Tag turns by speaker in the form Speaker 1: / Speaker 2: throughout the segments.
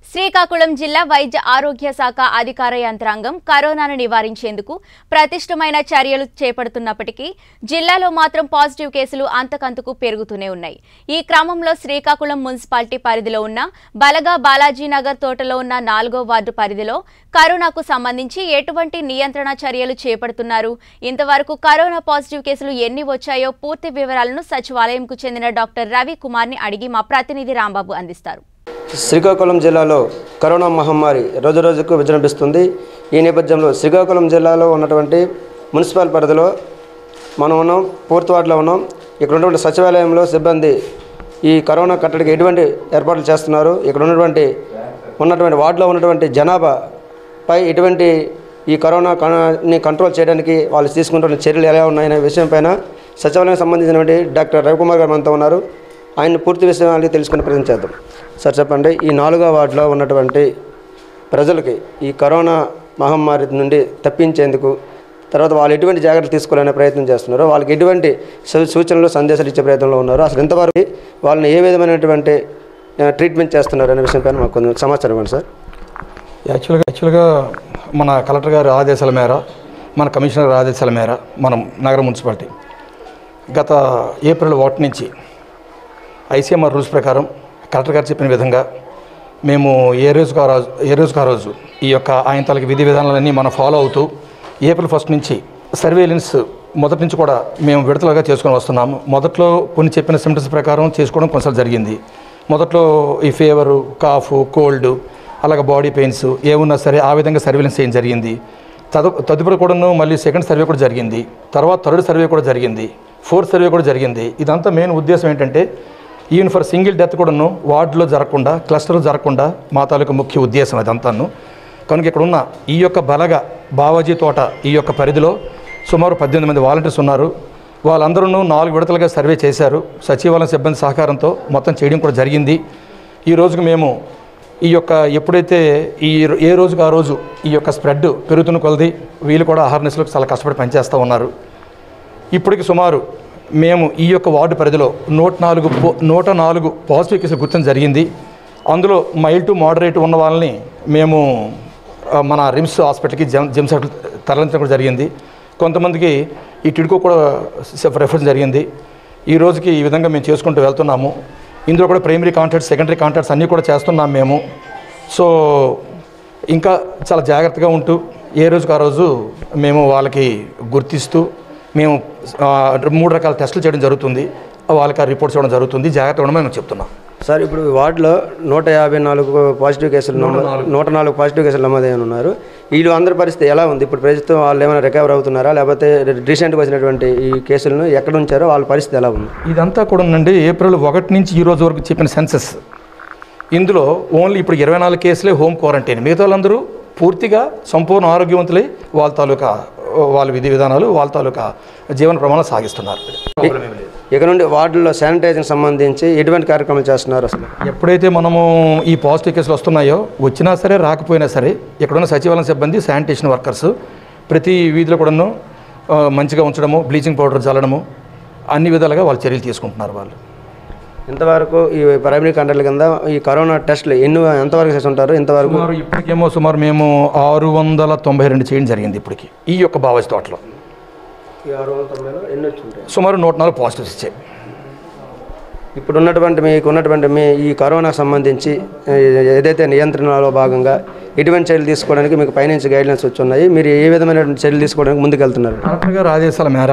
Speaker 1: శ్రీకాకుళం జిల్లా వైద్య ఆరోగ్య శాఖ అధికార యంత్రాంగం కరోనాను నివారించేందుకు ప్రతిష్టమైన చర్యలు చేపడుతున్నప్పటికీ జిల్లాలో మాత్రం పాజిటివ్ కేసులు అంతకంతకు పెరుగుతూనే ఉన్నాయి ఈ క్రమంలో శ్రీకాకుళం మున్సిపాలిటీ పరిధిలో ఉన్న బలగా బాలాజీనగర్ తోటలో ఉన్న నాలుగో వార్డు పరిధిలో కరోనాకు సంబంధించి ఎటువంటి నియంత్రణ చర్యలు చేపడుతున్నారు ఇంతవరకు కరోనా పాజిటివ్ కేసులు ఎన్ని వచ్చాయో పూర్తి వివరాలను సచివాలయంకు చెందిన డాక్టర్ రవి కుమార్ని అడిగి మా ప్రతినిధి రాంబాబు అందిస్తారు
Speaker 2: శ్రీకాకుళం జిల్లాలో కరోనా మహమ్మారి రోజురోజుకు విజృంభిస్తుంది ఈ నేపథ్యంలో శ్రీకాకుళం జిల్లాలో ఉన్నటువంటి మున్సిపల్ పరిధిలో మనం ఉన్నాం పూర్తి వార్డులో ఉన్నాం ఇక్కడ ఉన్నటువంటి సచివాలయంలో సిబ్బంది ఈ కరోనా కట్టడికి ఎటువంటి ఏర్పాట్లు చేస్తున్నారు ఇక్కడ ఉన్నటువంటి ఉన్నటువంటి వార్డులో ఉన్నటువంటి జనాభాపై ఎటువంటి ఈ కరోనా ని కంట్రోల్ చేయడానికి వాళ్ళు తీసుకుంటున్న చర్యలు ఎలా ఉన్నాయనే విషయంపైన సచివాలయం సంబంధించినటువంటి డాక్టర్ రవికుమార్ గారు మనతో ఉన్నారు ఆయన పూర్తి విషయాన్ని తెలుసుకునే ప్రయత్నం చేద్దాం సార్ చెప్పండి ఈ నాలుగో వార్డులో ఉన్నటువంటి ప్రజలకి ఈ కరోనా మహమ్మారి నుండి తప్పించేందుకు తర్వాత వాళ్ళు ఎటువంటి జాగ్రత్తలు తీసుకోవాలనే ప్రయత్నం చేస్తున్నారు వాళ్ళకి ఎటువంటి సూ- సూచనలు సందేశాలు ఇచ్చే ప్రయత్నంలో ఉన్నారు అసలు ఇంతవరకు వాళ్ళని ఏ విధమైనటువంటి ఆ, ట్రీట్మెంట్ చేస్తున్నారు అనే విషయంపైన మాకు కొంచెం సమాచారం ఇవ్వండి సార్
Speaker 3: యాక్చువల్గా యాక్చువల్గా మన కలెక్టర్ గారి ఆదేశాల మేర మన కమిషనర్ గారి ఆదేశాల మేర మనం నగర మున్సిపాలిటీ గత ఏప్రిల్ ఒకటి నుంచి ఐసీఎంఆర్ రూల్స్ ప్రకారం కలెక్టర్ గారు చెప్పిన విధంగా మేము ఏ రోజుకు ఆ రోజు ఏ రోజుకు ఆ రోజు ఈ యొక్క ఆయన తాలూకు విధి విధానాలన్నీ మనం ఫాలో అవుతూ ఏప్రిల్ ఫస్ట్ నుంచి సర్వేలెన్స్ మొదటి నుంచి కూడా మేము విడతలుగా చేసుకొని వస్తున్నాము మొదట్లో కొన్ని చెప్పిన సిమ్టమ్స్ ప్రకారం చేసుకోవడం కొనసాగి జరిగింది మొదట్లో ఈ ఫీవరు కాఫ్ కోల్డ్ అలాగే బాడీ పెయిన్స్ ఏమున్నా సరే ఆ విధంగా సర్వేలెన్స్ చేయడం జరిగింది తదు తదుపరి కూడాను మళ్ళీ సెకండ్ సర్వే కూడా జరిగింది తర్వాత థర్డ్ సర్వే కూడా జరిగింది ఫోర్త్ సర్వే కూడా జరిగింది ఇదంతా మెయిన్ ఉద్దేశం ఏంటంటే ఈవెన్ ఫర్ సింగిల్ డెత్ కూడాను వార్డులో జరగకుండా క్లస్టర్లో జరగకుండా మా తాలూకు ముఖ్య ఉద్దేశం అదంతాను కనుక ఇక్కడ ఉన్న ఈ యొక్క బలగ బావాజీ తోట ఈ యొక్క పరిధిలో సుమారు పద్దెనిమిది మంది వాలంటీర్స్ ఉన్నారు వాళ్ళందరూ నాలుగు విడతలుగా సర్వే చేశారు సచివాలయం సిబ్బంది సహకారంతో మొత్తం చేయడం కూడా జరిగింది ఈ రోజుకు మేము ఈ యొక్క ఎప్పుడైతే ఈ రో- ఏ రోజుకు ఆ రోజు ఈ యొక్క స్ప్రెడ్ పెరుగుతున్న కొలది వీళ్ళు కూడా ఆహార్నెస్లో చాలా కష్టపడి పనిచేస్తూ ఉన్నారు ఇప్పటికి సుమారు మేము ఈ యొక్క వార్డు పరిధిలో నూట నాలుగు పో- నూట నాలుగు పాజిటివ్ కేసులు గుర్తించడం జరిగింది అందులో మైల్డ్ టు మోడరేట్ ఉన్న వాళ్ళని మేము ఆ, మన రిమ్స్ హాస్పిటల్కి జెమ్ జెమ్స్ హాస్పిటల్ తరలించడం కూడా జరిగింది కొంతమందికి ఈ టిడ్కో కూడా రెఫర్ జరిగింది ఈ రోజుకి ఈ విధంగా మేము చేసుకుంటూ వెళ్తున్నాము ఇందులో కూడా ప్రైమరీ కాంటాక్ట్స్ సెకండరీ కాంటాక్ట్స్ అన్నీ కూడా చేస్తున్నాం మేము సో ఇంకా చాలా జాగ్రత్తగా ఉంటూ ఏ రోజుకు ఆ రోజు మేము వాళ్ళకి గుర్తిస్తూ మేము ఆ, మూడు రకాల టెస్టులు చేయడం జరుగుతుంది వాళ్ళకి ఆ రిపోర్ట్స్ ఇవ్వడం జరుగుతుంది జాగ్రత్తగా ఉండమని మేము చెప్తున్నాం
Speaker 2: సార్ ఇప్పుడు ఈ వార్డులో నూట యాభై నాలుగు పాజిటివ్ కేసులు నమోదు నూట నాలుగు పాజిటివ్ కేసులు నమోదైన ఉన్నారు వీళ్ళు అందరి పరిస్థితి ఎలా ఉంది ఇప్పుడు ప్రస్తుతం వాళ్ళు ఏమైనా రికవర్ అవుతున్నారా లేకపోతే రీసెంట్గా వచ్చినటువంటి ఈ కేసులను ఎక్కడ ఉంచారో వాళ్ళ పరిస్థితి ఎలా ఉంది
Speaker 3: ఇదంతా కూడా నుండి ఏప్రిల్ ఒకటి నుంచి ఈ రోజు వరకు చెప్పిన సెన్సెస్ ఇందులో ఓన్లీ ఇప్పుడు ఇరవై నాలుగు కేసులే హోమ్ క్వారంటైన్ మిగతా వాళ్ళందరూ పూర్తిగా సంపూర్ణ ఆరోగ్యవంతులై వాళ్ళ తాలూకా వాళ్ళ విధి విధానాలు వాళ్ళ తాలూకా జీవన ప్రమాణాలు సాగిస్తున్నారు
Speaker 2: ఇక నుండి వార్డుల్లో శానిటైజింగ్ సంబంధించి ఎటువంటి కార్యక్రమాలు చేస్తున్నారు అసలు
Speaker 3: ఎప్పుడైతే మనము ఈ పాజిటివ్ కేసులు వస్తున్నాయో వచ్చినా సరే రాకపోయినా సరే ఇక్కడున్న సచివాలయం సిబ్బంది శానిటేషన్ వర్కర్స్ ప్రతి వీధిలో కూడాను ఆ, మంచిగా ఉంచడము బ్లీచింగ్ పౌడర్ చల్లడము అన్ని విధాలుగా వాళ్ళు చర్యలు తీసుకుంటున్నారు వాళ్ళు
Speaker 2: ఇంతవరకు ఈ ప్రైమరీ కంట్రోల్ కింద ఈ కరోనా టెస్టులు ఎన్ని ఎంతవరకు చేసి ఉంటారు ఇంతవరకు
Speaker 3: సుమారు ఇప్పటికేమో సుమారు మేము ఆరు వందల తొంభై రెండు చేయడం జరిగింది ఇప్పటికి ఈ యొక్క బావాజీ తోటలో
Speaker 2: ఈ ఆరు వందల తొంభైలో ఎన్ని వచ్చి ఉంటాయి
Speaker 3: సుమారు నూట నాలుగు పాజిటివ్స్ ఇచ్చాయి
Speaker 2: ఇప్పుడు ఉన్నటువంటి మీకు ఉన్నటువంటి మీ ఈ కరోనాకు సంబంధించి ఏ- ఏదైతే నియంత్రణలో భాగంగా ఎటువంటి చర్యలు తీసుకోవడానికి మీకు పైనుంచి గైడ్లైన్స్ వచ్చి ఉన్నాయి మీరు ఏ విధమైనటువంటి చర్యలు తీసుకోవడానికి ముందుకు వెళ్తున్నారు
Speaker 3: కలెక్టర్ గారి ఆదేశాల మేర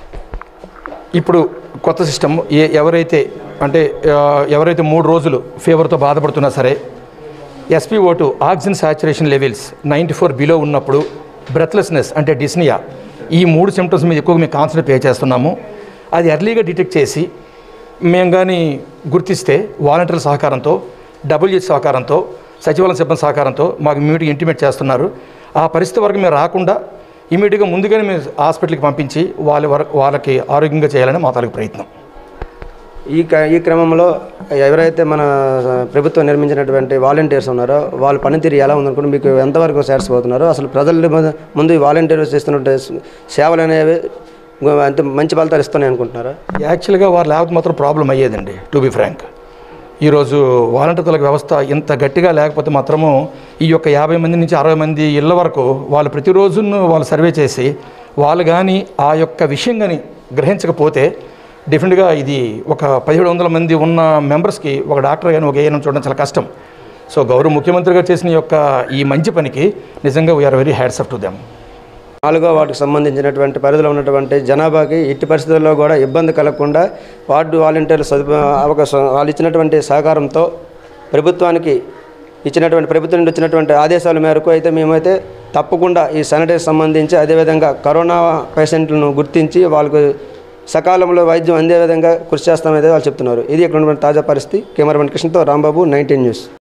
Speaker 3: ఇప్పుడు కొత్త సిస్టమ్ ఏ ఎవరైతే అంటే ఆ, ఎవరైతే మూడు రోజులు ఫీవర్తో బాధపడుతున్నా సరే S P O two oxygen saturation levels ninety four below ఉన్నప్పుడు బ్రెత్లెస్నెస్ అంటే డిస్నియా ఈ మూడు సిమ్టమ్స్ మీద ఎక్కువగా మేము కాన్సన్ట్రేట్ పే చేస్తున్నాము అది ఎర్లీగా డిటెక్ట్ చేసి మేము కానీ గుర్తిస్తే వాలంటీర్ల సహకారంతో డబ్ల్యూహెచ్ సహకారంతో సచివాలయం సిబ్బంది సహకారంతో మాకు ఇమీడియట్గా ఇంటిమేట్ చేస్తున్నారు ఆ పరిస్థితి వరకు మేము రాకుండా ఇమీడియట్గా ముందుగానే మేము హాస్పిటల్కి పంపించి వాళ్ళ వరకు వాళ్ళకి ఆరోగ్యంగా చేయాలని మా తాలూకు ప్రయత్నం
Speaker 2: ఈ క- ఈ క్రమంలో ఎవరైతే మన ప్రభుత్వం నిర్మించినటువంటి వాలంటీర్స్ ఉన్నారో వాళ్ళ పనితీరు ఎలా ఉందనుకుంటే మీకు ఎంతవరకు సాటిస్ఫై అసలు ప్రజల ముందు- ముందు ఈ వాలంటీర్స్ చేస్తున్న సేవలు అనేవి అంత మంచి ఫలితాలు ఇస్తున్నాయి అనుకుంటున్నారా
Speaker 3: యాక్చువల్గా వారు లేకపోతే మాత్రం ప్రాబ్లం అయ్యేదండి టు బి ఫ్రాంక్ ఈరోజు వాలంటీర్ల వ్యవస్థ ఇంత గట్టిగా లేకపోతే మాత్రము ఈ యొక్క యాభై మంది నుంచి అరవై మంది ఇళ్ళ వరకు వాళ్ళు ప్రతిరోజు వాళ్ళు సర్వే చేసి వాళ్ళు కానీ ఆ యొక్క విషయం కానీ గ్రహించకపోతే డెఫినెట్గా ఇది ఒక పదిహేడు వందల మంది ఉన్న మెంబర్స్కి ఒక డాక్టర్ కానీ ఒక ఏఎన్ఎం చూడడం చాలా కష్టం సో గౌరవ ముఖ్యమంత్రి గారు చేసిన ఈ యొక్క ఈ మంచి పనికి నిజంగా we are very hats up to them
Speaker 2: నాలుగో వార్డుకు సంబంధించినటువంటి పరిధిలో ఉన్నటువంటి జనాభాకి ఎట్టి పరిస్థితుల్లో కూడా ఇబ్బంది కలగకుండా వార్డు వాలంటీర్లు సదుప అవకాశం వాళ్ళు ఇచ్చినటువంటి సహకారంతో ప్రభుత్వానికి ఇచ్చినటువంటి ప్రభుత్వం నుండి వచ్చినటువంటి ఆదేశాల మేరకు అయితే మేమైతే తప్పకుండా ఈ శానిటైజ్ సంబంధించి అదేవిధంగా కరోనా పేషెంట్లను గుర్తించి వాళ్ళకు సకాలంలో వైద్యం అందే విధంగా కృషి చేస్తామైతే వాళ్ళు చెప్తున్నారు ఇది ఇక్కడ ఉన్నటువంటి తాజా పరిస్థితి కెమెరామెన్ కృష్ణతో రాంబాబు నైన్టీన్ న్యూస్